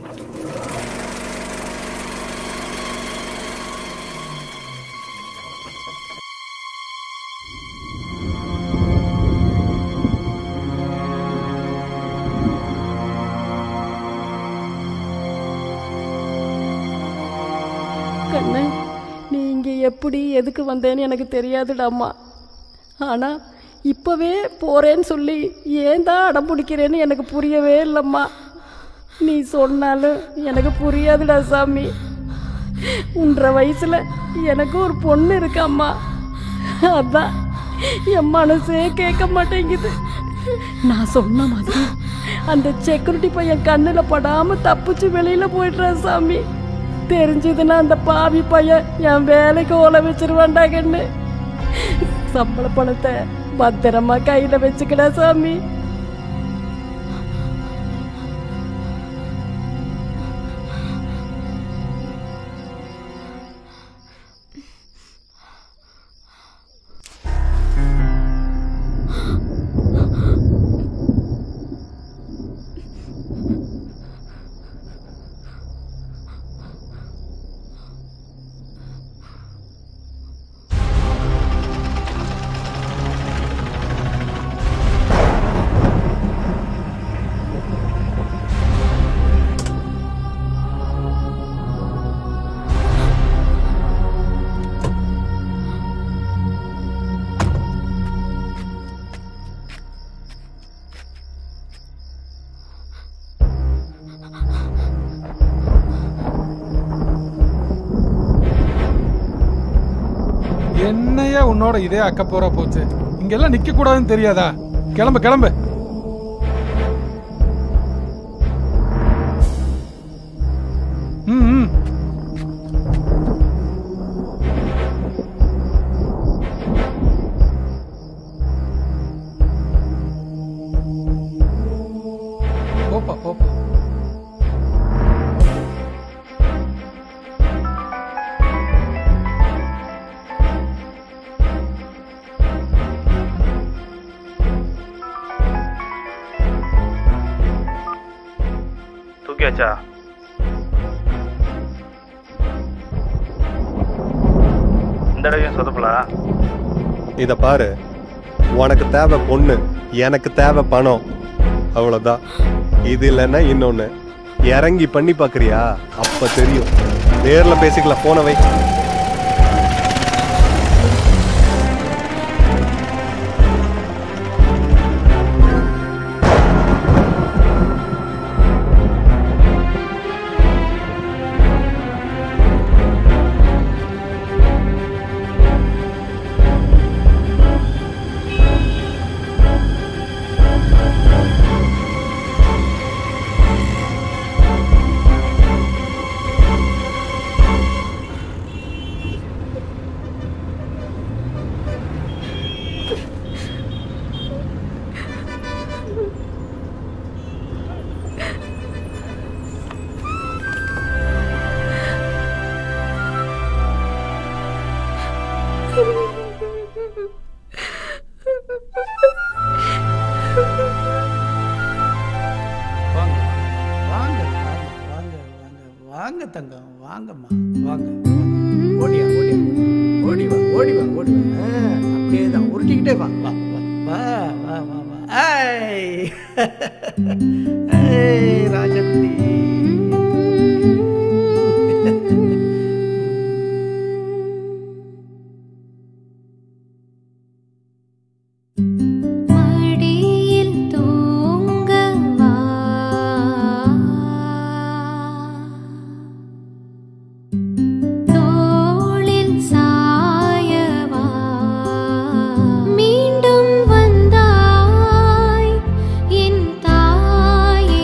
கண்ணு நீ இங்கே எப்படி எதுக்கு வந்தேன்னு எனக்கு தெரியாதுடாம்மா ஆனால் இப்போவே போகிறேன்னு சொல்லி ஏன் தான் அடம் பிடிக்கிறேன்னு எனக்கு புரியவே இல்லைம்மா நீ சொன்னாலும் எனக்கு புரியாதுடா சாமி உன்ற வயசில் எனக்கு ஒரு பொண்ணு இருக்காம்மா அதான் என் மனசே கேட்க மாட்டேங்குது நான் சொன்ன மாதிரி அந்த செக்யூரிட்டி பையன் கண்ணில் படாமல் தப்பிச்சு வெளியில் போயிடுறான் சாமி தெரிஞ்சதுன்னா அந்த பாவி பையன் என் வேலைக்கு ஓலை வச்சிருவான்டா கண்ணு சம்பள பணத்தை பத்திரமா கையில் வச்சுக்கடா சாமி என்னையா உன்னோட இதே அக்க போறா போச்சு இங்கெல்லாம் நிக்க கூடாதுன்னு தெரியாதா கிளம்பு கிளம்பு ம் ம். போப்பா போப்பா தூக்கியாச்சா இந்த தடவையும் சொதப்பலா இத பாரு உனக்கு தேவை பொண்ணு எனக்கு தேவை பணம் அவ்வளவுதான் இது இல்லைன்னா இன்னொன்னு இறங்கி பண்ணி பாக்குறியா அப்ப தெரியும் நேர்ல பேசிக்கலாம் போன வை வாங்க வாங்க வாங்க வாங்க வாங்க வாங்க தங்கம் வாங்கம்மா வாங்க ஓடியா ஓடியா ஓடி வா ஓடி வா ஓடி வா ஆ, அப்படியே தான் உருட்டிக்கிட்டே வா வா வா வா வா வா வா ஐய் ஐய் ராஜகுட்டி மடியில் தூங்கவா தோளில் சாயவா மீண்டும் வந்தாய் என் தாயே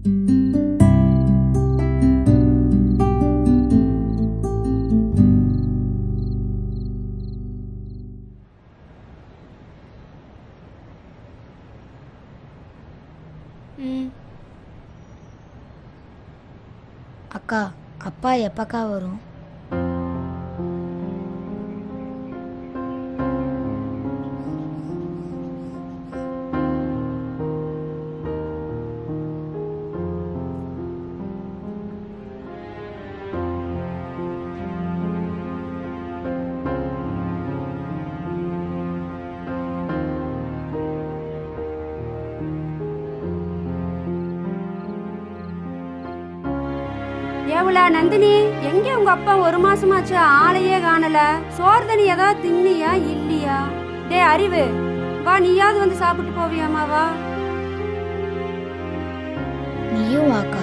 ம் அக்கா அப்பா எப்பக்கா வரும் ஏவுல நந்தினி எங்க உங்க அப்பா ஒரு மாசமாச்சு ஆளையே காணல சோறு தண்ணி ஏதாவது தின்னியா இல்லையா டேய் அறிவு வா நீயாவது வந்து சாப்பிட்டு போவியாமா வா நீயும் வாக்கா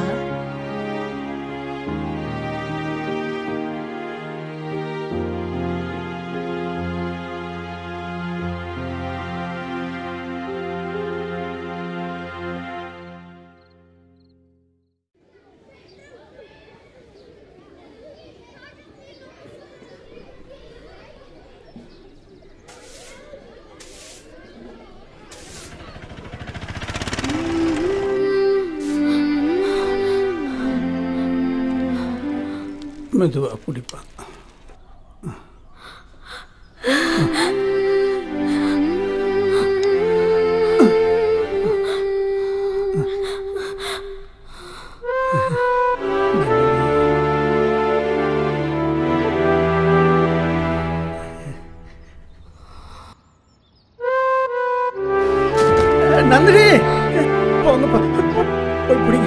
மெதுவா பிடிப்பான் நந்தினி போங்கப்பா போய் பிடிங்க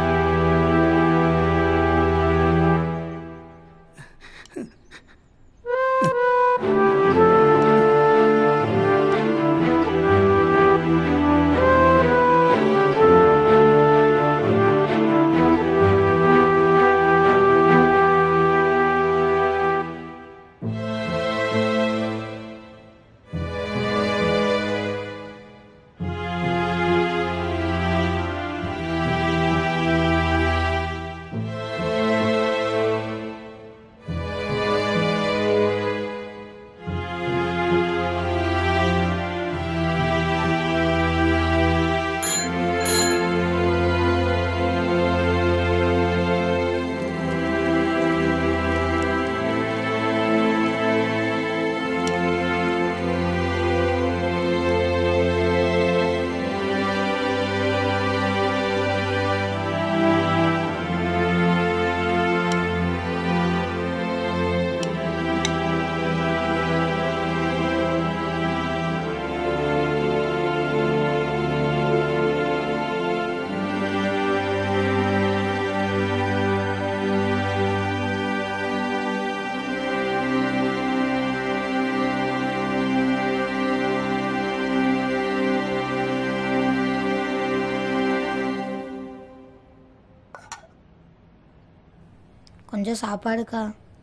கொஞ்சம் சாப்பாடுக்கா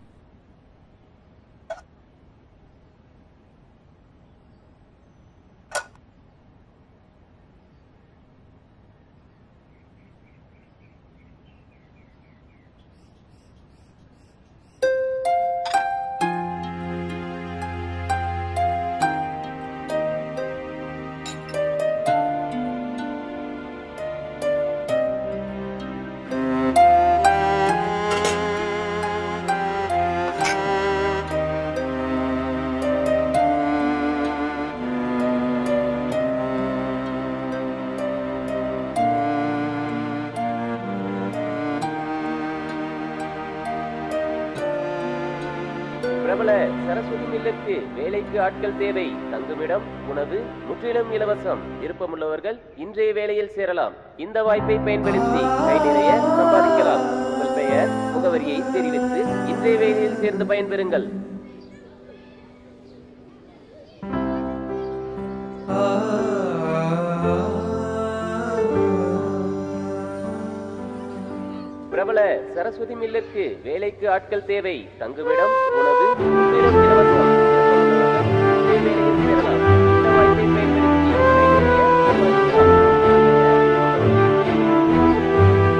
பிரபல சரஸ்வதி மில்லருக்கு வேலைக்கு ஆட்கள் தேவை தங்குமிடம் உணவு முற்றிலும் இலவசம் விருப்பமுள்ளவர்கள் இன்றைய வேலையில் சேரலாம் இந்த வாய்ப்பை பயன்படுத்தி கை நிறைய சம்பாதிக்கலாம் உங்கள் பெயர் முகவரியை தெரிவித்து இன்றைய வேலையில் சேர்ந்து பயன்பெறுங்கள் பிரபல சரஸ்வதி மில்லருக்கு வேலைக்கு ஆட்கள் தேவை தங்குமிடம் உணவு முற்றிலும் இலவசம் விருப்பமுள்ளவர்கள் இன்றைய வேலையில் சேரலாம் இந்த வாய்ப்பை பயன்படுத்தி கை நிறைய சம்பாதிக்கலாம்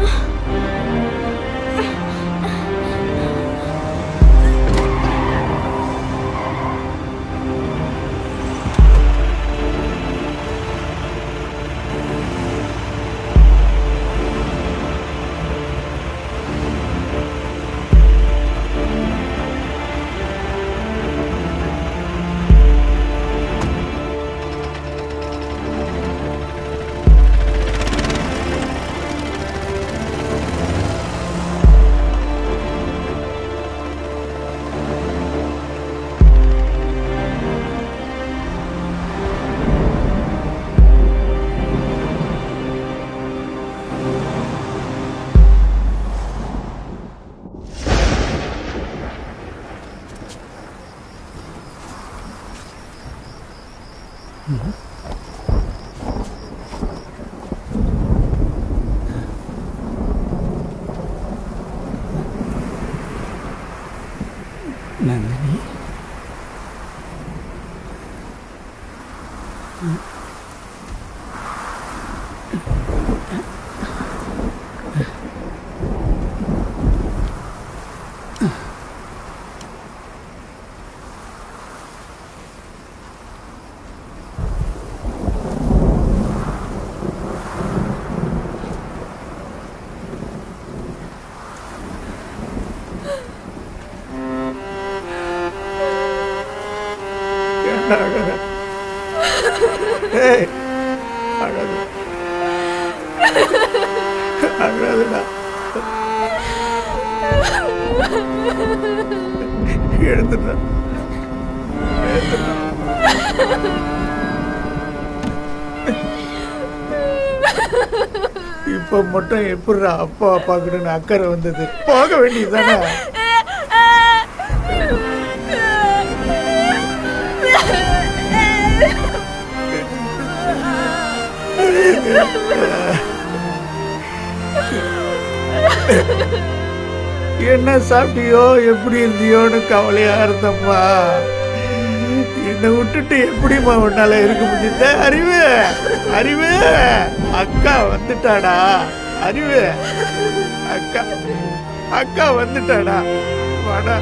நந்தினி ஏன்டா அழற? ஏய், அழாத. அழாதடா. எழுந்துடா. எழுந்துடா. இப்ப மட்டும் எப்படிடா அப்பா அப்பா கிட்ட அக்கறை வந்தது போக வேண்டியதுதானே என்ன சாப்பிட்டியோ எப்படி இருந்தியோன்னு கவலையா இருந்தப்பா என்னை விட்டுட்டு எப்படிம்மா உன்னால இருக்க முடியுது அறிவு அறிவு அக்கா வந்துட்டாடா அறிவு அக்கா அக்கா வந்துட்டாடா வாடா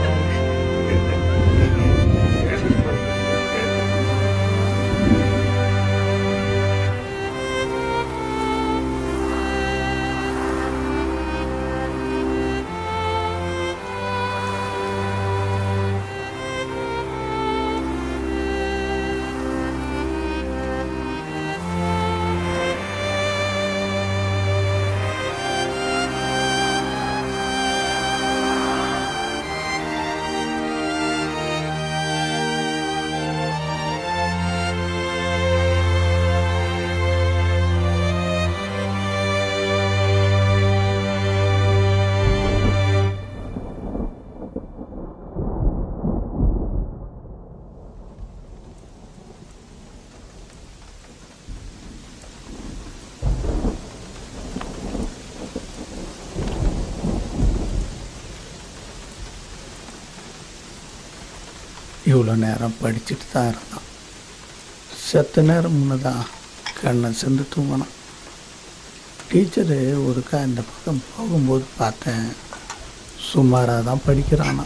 இவ்வளோ நேரம் படிச்சுட்டு தான் இருந்தான் செத்த நேரம் முன்னதான் கண்ணை சென்று தூங்கினான் டீச்சரு ஒருக்கா இந்த பக்கம் போகும்போது பார்த்தேன் சுமாராக தான் படிக்கிறானா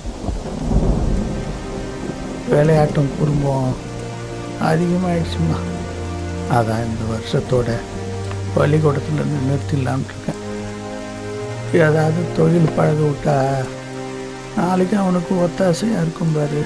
விளையாட்டும் குடும்பம் அதிகமாகிடுச்சுமா அதான் இந்த வருஷத்தோட பள்ளிக்கூடத்துலேருந்து நிறுத்திடலாம்னு இருக்கேன் ஏதாவது தொழில் பழக விட்டா நாளைக்கு அவனுக்கு ஒத்தாசையாக இருக்கும் பாரு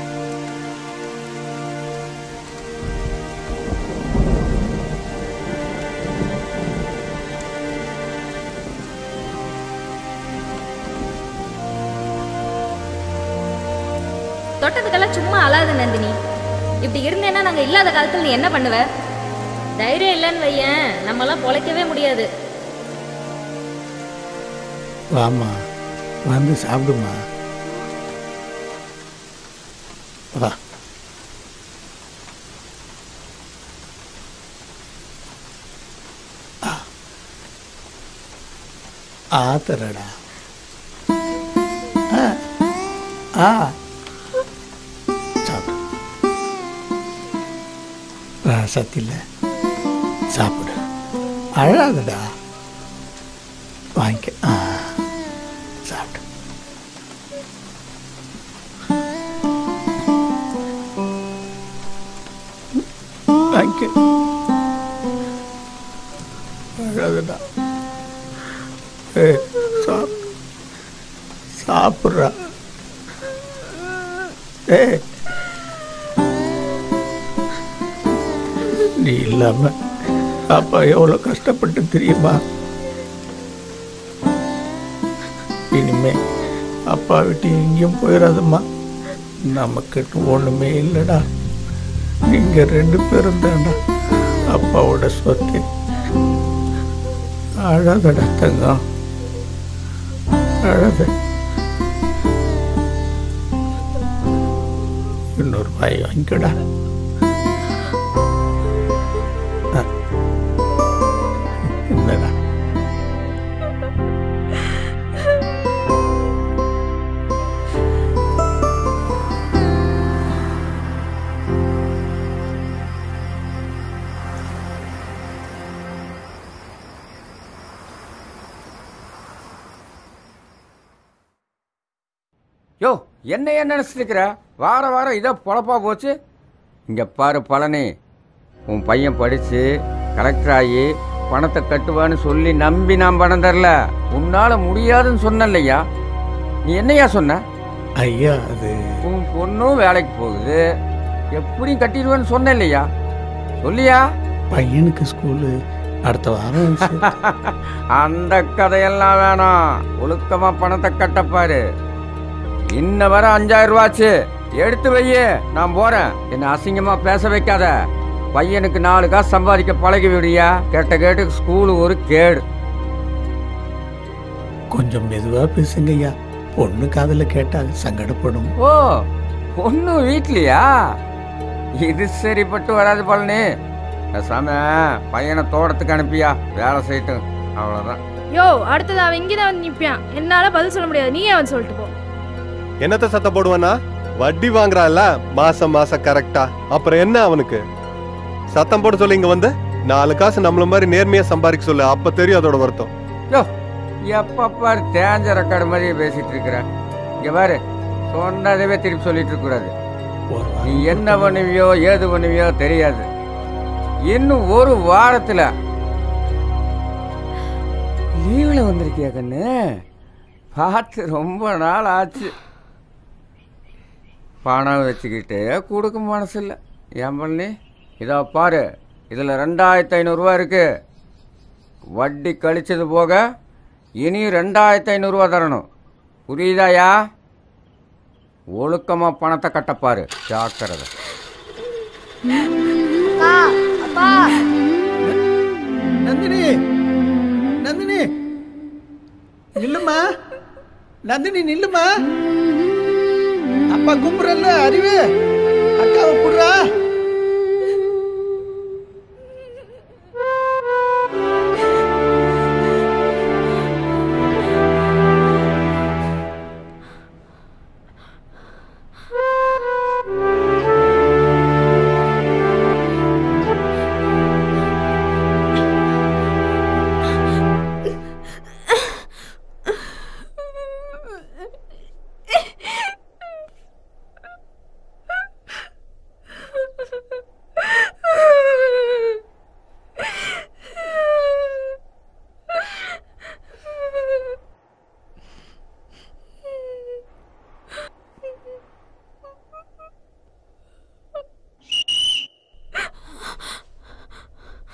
தொட்டதுக்கெல்லாம் சும்மா அழாத நந்தினி இப்படி இருந்தேன்னா நாங்க இல்லாத காலத்துல நீ என்ன பண்ணுவ தைரியம் இல்லைன்னு வையேன் நம்மலாம் பொழைக்கவே முடியாது வாம்மா வந்து சாப்பிடுமா வா ஆ. ஆத்தரடா ஆ ஆ சாப்பிடு சத்தில்ல சாப்பிடு அழாதடா வாங்கிக்க ஆ சாப்பிட்டு வாங்கிக்க அழகுடா ஏ சாப் சாப்பிட்றா ஏ நீ இல்லாம அப்பா எவ்வளோ கஷ்டப்பட்டு தெரியுமா இனிமே அப்பா விட்டு எங்கேயும் போயிடாதம்மா நமக்கு ஒண்ணுமே இல்லைடா நீங்க ரெண்டு பேரும் தான்டா அப்பாவோட சொத்து அழாதடா தங்கம் அழாத இன்னொரு வாய் வாங்கிக்கடா ஆ. இந்தடா யோ என்ன ஏன் நினச்சிட்டு இருக்கிற வார வாரம் இதோ பொழப்பா போச்சு இங்கே பாரு பழனி உன் பையன் படித்து கலெக்டர் ஆகி பணத்தை கட்டுவான்னு சொல்லி நம்பி நான் பணம் தரல உன்னால முடியாதுன்னு சொன்னலையா நீ என்னையா சொன்ன ஐயா அது உன் பொண்ணும் வேலைக்கு போகுது எப்படியும் கட்டிடுவேன்னு சொன்ன இல்லையா சொல்லியா பையனுக்கு ஸ்கூலு அடுத்த வாரம் சரி. அந்த கதையெல்லாம் வேணாம் ஒழுக்கமா பணத்தை கட்டப்பாரு இன்ன வர அஞ்சாயிரம் ரூபாச்சு எடுத்து வையே நான் போறேன் என்ன அசிங்கமா பேச வைக்காத பையனுக்கு நாலு காசு சம்பாதிக்க பழகி விடியா கேட்ட கேட்டு ஸ்கூலு ஒரு கேடு கொஞ்சம் மெதுவா பேசுங்க ஐயா பொண்ணு காதுல கேட்டா சங்கடப்படும் ஓ பொண்ணு வீட்லயா இது சரிப்பட்டு வராது பழனி பேசாம பையனை தோட்டத்துக்கு அனுப்பியா வேலை செய்யட்டும் அவ்வளவுதான் யோ அடுத்தது அவன் இங்கே தான் வந்து நிற்பான் என்னால் பதில் சொல்ல முடியாது நீயே வந்து சொல்லிட்டு போ என்னத்த சத்தம் போடுவானா வட்டி வாங்குறான்ல மாசம் மாசம் கரெக்டா அப்புறம் என்ன அவனுக்கு சத்தம் போட சொல்லி இங்க வந்து நாலு காசு நம்மள மாதிரி நேர்மையா சம்பாதிக்க சொல்லு அப்ப தெரியும் அதோட வருத்தம் யோ எப்ப பாரு தேஞ்ச ரெக்கார்டு மாதிரி பேசிட்டு இருக்கிற இங்க பாரு சொன்னதவே திருப்பி சொல்லிட்டு இருக்க கூடாது நீ என்ன பண்ணுவியோ ஏது பண்ணுவியோ தெரியாது இன்னும் ஒரு வாரத்துல லீவ்ல வந்திருக்கியா கண்ணு பார்த்து ரொம்ப நாள் ஆச்சு பணம் வச்சுக்கிட்டு கொடுக்க மனசு இல்லை ஏன் பண்ணி இதோ பாரு இதில் ரெண்டாயிரத்தி ஐநூறுரூவா இருக்கு வட்டி கழிச்சது போக இனி ரெண்டாயிரத்தி ஐநூறுரூவா தரணும் புரியுதாயா ஒழுக்கமாக பணத்தை கட்டப்பாரு ஜாக்கிரதை அப்பா நந்தினி நந்தினி நில்லுமா நந்தினி நில்லுமா அப்பா கும்புறல்ல அறிவு அக்காவை புடுறா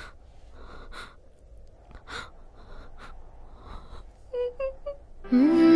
Mm-hmm.